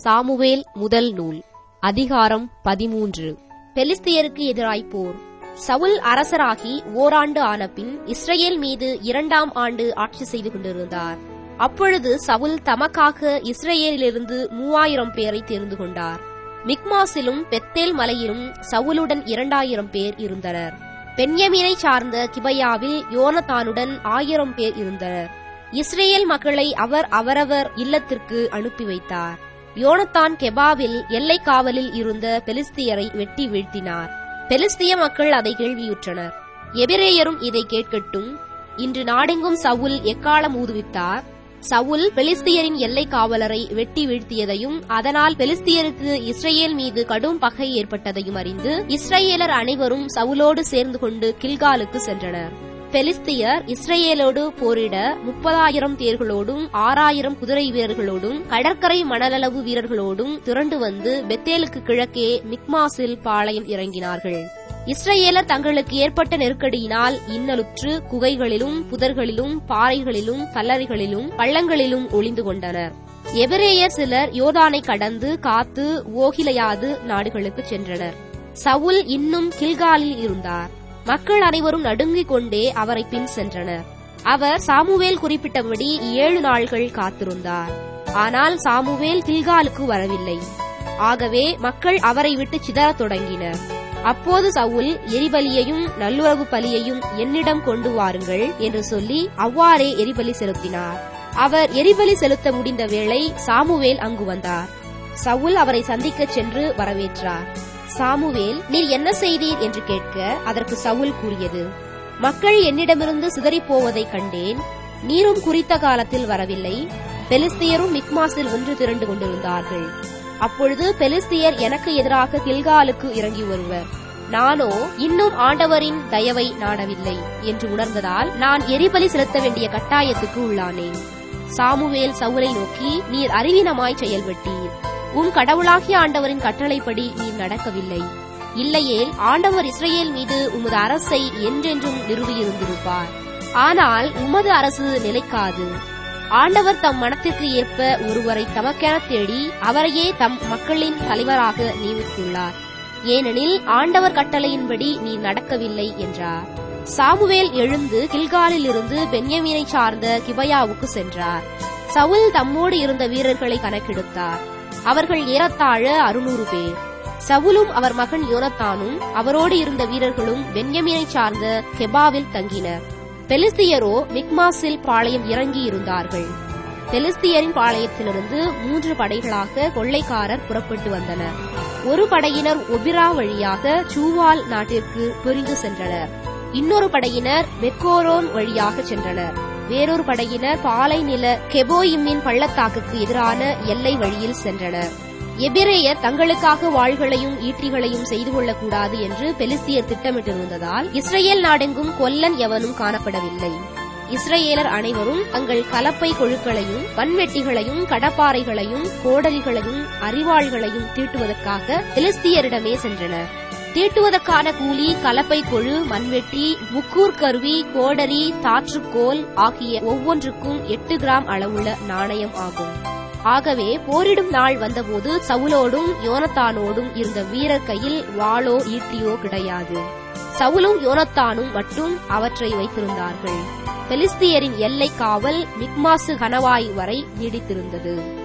Samuel முதல் நூல் அதிகாரம் பதிமூன்று பெலிஸ்தியருக்கு எதிராய் போர் சவுல் அரசராகி ஓராண்டு ஆனபின் இஸ்ரேல் மீது இரண்டாம் ஆண்டு ஆட்சி செய்து கொண்டிருந்தார் அப்பொழுது சவுல் தமக்காக இஸ்ரேலிலிருந்து மூவாயிரம் பேரை தேர்ந்து கொண்டார் மிக்மாசிலும் பெத்தேல் மலையிலும் சவுலுடன் இரண்டாயிரம் பேர் இருந்தனர் பென்யமீனை சார்ந்த கிபையாவில் யோனத்தானுடன் ஆயிரம் பேர் இருந்தனர் இஸ்ரேல் மக்களை அவர் அவரவர் இல்லத்திற்கு அனுப்பி வைத்தார் யோனத்தான் கெபாவில் எல்லை காவலில் இருந்த பெலிஸ்தியரை வெட்டி வீழ்த்தினார் பெலிஸ்திய மக்கள் அதை கேள்வியுற்றனர் எபிரேயரும் இதை கேட்கட்டும் இன்று நாடெங்கும் சவுல் எக்காலம் ஊதுவித்தார் சவுல் பெலிஸ்தியரின் எல்லை காவலரை வெட்டி வீழ்த்தியதையும் அதனால் பெலிஸ்தியருக்கு இஸ்ரேல் மீது கடும் பகை ஏற்பட்டதையும் அறிந்து இஸ்ரேலர் அனைவரும் சவுலோடு சேர்ந்து கொண்டு கில்காலுக்கு சென்றனர் பெலிஸ்தியர் இஸ்ரேலோடு போரிட முப்பதாயிரம் தேர்களோடும் ஆறாயிரம் குதிரை வீரர்களோடும் கடற்கரை மணலளவு வீரர்களோடும் திரண்டு வந்து பெத்தேலுக்கு கிழக்கே மிக்மாசில் பாளையம் இறங்கினார்கள் இஸ்ரேலர் தங்களுக்கு ஏற்பட்ட நெருக்கடியினால் இன்னலுற்று குகைகளிலும் புதர்களிலும் பாறைகளிலும் கல்லறைகளிலும் பள்ளங்களிலும் ஒளிந்து கொண்டனர் எபிரேயர் சிலர் யோதானை கடந்து காத்து ஓகிலையாது நாடுகளுக்கு சென்றனர் சவுல் இன்னும் கில்காலில் இருந்தார் மக்கள் அனைவரும் நடுங்கிக் கொண்டே அவரை பின் சென்றனர் அவர் சாமுவேல் குறிப்பிட்டபடி ஏழு நாள்கள் காத்திருந்தார் ஆனால் சாமுவேல் கில்காலுக்கு வரவில்லை ஆகவே மக்கள் அவரை விட்டு சிதறத் தொடங்கினர் அப்போது சவுல் எரிபலியையும் நல்லுறவு பலியையும் என்னிடம் கொண்டு வாருங்கள் என்று சொல்லி அவ்வாறே எரிபலி செலுத்தினார் அவர் எரிபலி செலுத்த முடிந்த வேளை சாமுவேல் அங்கு வந்தார் சவுல் அவரை சந்திக்கச் சென்று வரவேற்றார் சாமுவேல் நீர் என்ன செய்தீர் என்று கேட்க அதற்கு சவுல் கூறியது மக்கள் என்னிடமிருந்து சிதறிப் போவதைக் கண்டேன் நீரும் குறித்த காலத்தில் வரவில்லை பெலிஸ்தியரும் மிக்மாஸில் ஒன்று திரண்டு கொண்டிருந்தார்கள் அப்பொழுது பெலிஸ்தியர் எனக்கு எதிராக கில்காலுக்கு இறங்கி வருவர் நானோ இன்னும் ஆண்டவரின் தயவை நாடவில்லை என்று உணர்ந்ததால் நான் எரிபலி செலுத்த வேண்டிய கட்டாயத்துக்கு உள்ளானேன் சாமுவேல் சவுலை நோக்கி நீர் அறிவீனமாய் செயல்பட்டீர் உம் கடவுளாகிய ஆண்டவரின் கட்டளைப்படி நீர் நடக்கவில்லை இல்லையேல் ஆண்டவர் இஸ்ரேல் மீது உமது அரசை என்றென்றும் நிறுவியிருந்திருப்பார் ஆனால் உமது அரசு நிலைக்காது ஆண்டவர் தம் மனத்திற்கு ஏற்ப ஒருவரை தமக்கென தேடி அவரையே தம் மக்களின் தலைவராக நியமித்துள்ளார் ஏனெனில் ஆண்டவர் கட்டளையின்படி நீ நடக்கவில்லை என்றார் சாமுவேல் எழுந்து கில்காலில் இருந்து பென்யமீனை சார்ந்த கிபயாவுக்கு சென்றார் சவுல் தம்மோடு இருந்த வீரர்களை கணக்கெடுத்தார் அவர்கள் ஏறத்தாழ அறுநூறு பேர் சவுலும் அவர் மகன் யோனத்தானும் அவரோடு இருந்த வீரர்களும் பென்யமீனை சார்ந்த கெபாவில் தங்கினர் பெலிஸ்தியரோ மிக்மாஸில் பாளையம் இறங்கி இருந்தார்கள் பெலிஸ்தியரின் பாளையத்திலிருந்து மூன்று படைகளாக கொள்ளைக்காரர் புறப்பட்டு வந்தனர் ஒரு படையினர் ஒபிரா வழியாக சூவால் நாட்டிற்கு பிரிந்து சென்றனர் இன்னொரு படையினர் மெக்கோரோன் வழியாக சென்றனர் வேறொரு படையினர் பாலை நில கெபோயிமின் பள்ளத்தாக்குக்கு எதிரான எல்லை வழியில் சென்றனர் எபிரேயர் தங்களுக்காக வாள்களையும் ஈட்டிகளையும் செய்து கொள்ளக்கூடாது என்று பெலிஸ்தியர் திட்டமிட்டிருந்ததால் இஸ்ரேல் நாடெங்கும் கொல்லன் எவனும் காணப்படவில்லை இஸ்ரேலர் அனைவரும் தங்கள் கலப்பை கொழுக்களையும் வன்வெட்டிகளையும் கடப்பாறைகளையும் கோடலிகளையும் அறிவாள்களையும் தீட்டுவதற்காக பெலிஸ்தியரிடமே சென்றனர் தீட்டுவதற்கான கூலி கலப்பை கொழு மண்வெட்டி முக்கூர் கருவி கோடரி தாற்றுக்கோல் ஆகிய ஒவ்வொன்றுக்கும் எட்டு கிராம் அளவுள்ள நாணயம் ஆகும் ஆகவே போரிடும் நாள் வந்தபோது சவுலோடும் யோனத்தானோடும் இருந்த வீரர் கையில் வாளோ ஈட்டியோ கிடையாது சவுலும் யோனத்தானும் மட்டும் அவற்றை வைத்திருந்தார்கள் பெலிஸ்தியரின் எல்லை காவல் மிக்மாசு கனவாய் வரை நீடித்திருந்தது